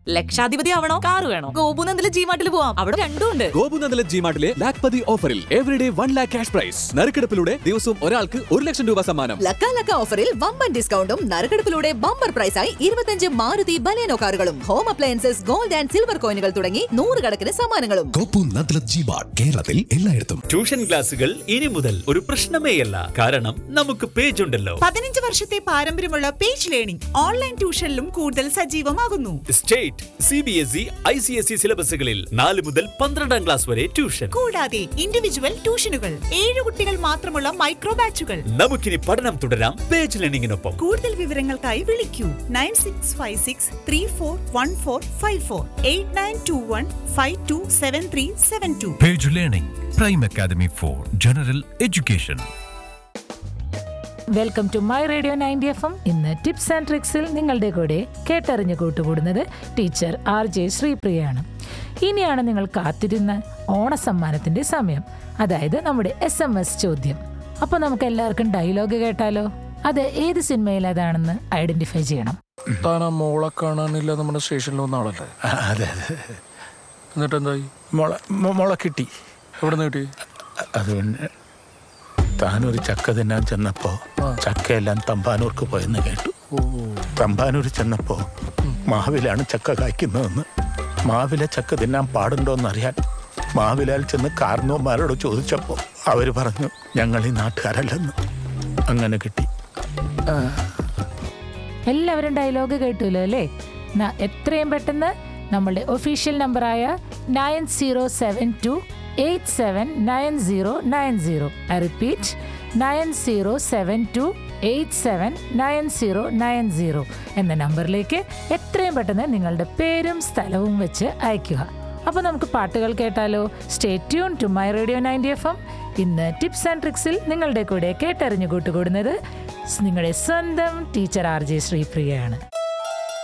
ലക്ഷാധിപതി ആവണോ car വേണോ ഗോപുനന്ദിലെ ജിമാർട്ടിൽ പോവാം അവിടെ രണ്ടും ഉണ്ട് ഗോപുനന്ദല ജിമാർട്ടിലെ ലാക്പതി ഓഫറിൽ everyday one lakh cash prize നറുക്കെടുപ്പിലൂടെ ദിവസവും ഒരാൾക്ക് ഒരു ലക്ഷം രൂപ സമ്മാനം ലക്ക ലക്ക ഓഫറിൽ വമ്പൻ ഡിസ്കൗണ്ടും നറുക്കെടുപ്പിലൂടെ ബമ്പർ പ്രൈസായി ഇരുപത്തഞ്ച് മാരുതി ബലേനോ കാറുകളും home appliances gold and silver കോയിനുകൾ തുടങ്ങി നൂറുകണക്കിന് സമ്മാനങ്ങളും കോപ്പു നദ്ലത് ജിബാർ കേരളത്തിൽ എല്ലായിടത്തും ട്യൂഷൻ ക്ലാസുകൾ ഇനി മുതൽ ഒരു പ്രശ്നമേയല്ല കാരണം നമുക്ക് പേജ് ഉണ്ടല്ലോ പതിനഞ്ച് വർഷത്തെ പാരമ്പര്യമുള്ള പേജ് ലേണിംഗ് ഓൺലൈൻ ട്യൂഷനിലും കൂടുതൽ സജീവമാകുന്നു state C B S E I C S E സിലബസുകളിൽ നാല് മുതൽ പന്ത്രണ്ടാം ക്ലാസ് വരെ ട്യൂഷൻ കൂടാതെ ഇൻഡിവിജ്വൽ ട്യൂഷനുകൾ ഏഴ് കുട്ടികൾ മാത്രമുള്ള മൈക്രോ ബാച്ചുകൾ നമുക്കിനി പഠനം തുടരാം പേജ് ലേണിംഗിനൊപ്പം കൂടുതൽ വിവരങ്ങൾക്കായി വിളിക്കൂ nine six five six three four one four five four eight nine two one five two seven three seven two Page Learning, Prime Academy for General Education. Welcome to my radio ninety F M ഇന്ന് tips and ട്രിക്സിൽ നിങ്ങളുടെ കൂടെ കേട്ടറിഞ്ഞു കൂട്ടുകൂടുന്നത് teacher R J ശ്രീപ്രിയയാണ് ഇനിയാണ് നിങ്ങൾ കാത്തിരുന്ന ഓണസമ്മാനത്തിന്റെ സമയം അതായത് നമ്മുടെ എസ് എം എസ് ചോദ്യം അപ്പോൾ നമുക്ക് എല്ലാവർക്കും ഡയലോഗ് കേട്ടാലോ അത് ഏത് സിനിമയിലേതാണെന്ന് ഐഡന്റിഫൈ ചെയ്യണം താൻ ആ മോളെ കാണാനില്ല നമ്മുടെ സ്റ്റേഷനിൽ വന്ന ആളല്ലേ അതെ അതെ എന്നിട്ട് എന്തായി മുള മു- മുള കിട്ടി എവിടെ നിന്ന് കിട്ടി അത് പിന്നെ താനൊരു ചക്ക തിന്നാൻ ചെന്നപ്പോ ചക്കയെല്ലാം തമ്പാനൂർക്ക് പോയെന്ന് കേട്ടു തമ്പാനൂർ ചെന്നപ്പോ മാവിലാണ് ചക്ക കായ്ക്കുന്നതെന്ന് മാവിലെ ചക്ക തിന്നാൻ പാടുണ്ടോന്നറിയാൻ മാവിലാൽ ചെന്ന് കാർന്നോന്മാരോട് ചോദിച്ചപ്പോ അവര് പറഞ്ഞു ഞങ്ങൾ ഈ നാട്ടുകാരല്ലെന്ന് അങ്ങനെ കിട്ടി എല്ലാവരും ഡയലോഗ് കേട്ടുല്ലോ അല്ലേ ന- എത്രയും പെട്ടെന്ന് നമ്മളുടെ ഒഫീഷ്യൽ നമ്പറായ nine zero seven two eight seven nine zero nine zero I repeat nine zero seven two eight seven nine zero nine zero എന്ന നമ്പറിലേക്ക് എത്രയും പെട്ടെന്ന് നിങ്ങളുടെ പേരും സ്ഥലവും വെച്ച് അയയ്ക്കുക അപ്പോൾ നമുക്ക് പാട്ടുകൾ കേട്ടാലോ stay tune to my radio ninety F M ഇന്ന് ടിപ്സ് ആൻഡ് ട്രിക്സിൽ നിങ്ങളുടെ കൂടെ കേട്ടറിഞ്ഞു കൂട്ടുകൂടുന്നത് നിങ്ങളുടെ സ്വന്തം ടീച്ചർ ആർ ജെ ശ്രീപ്രിയയാണ്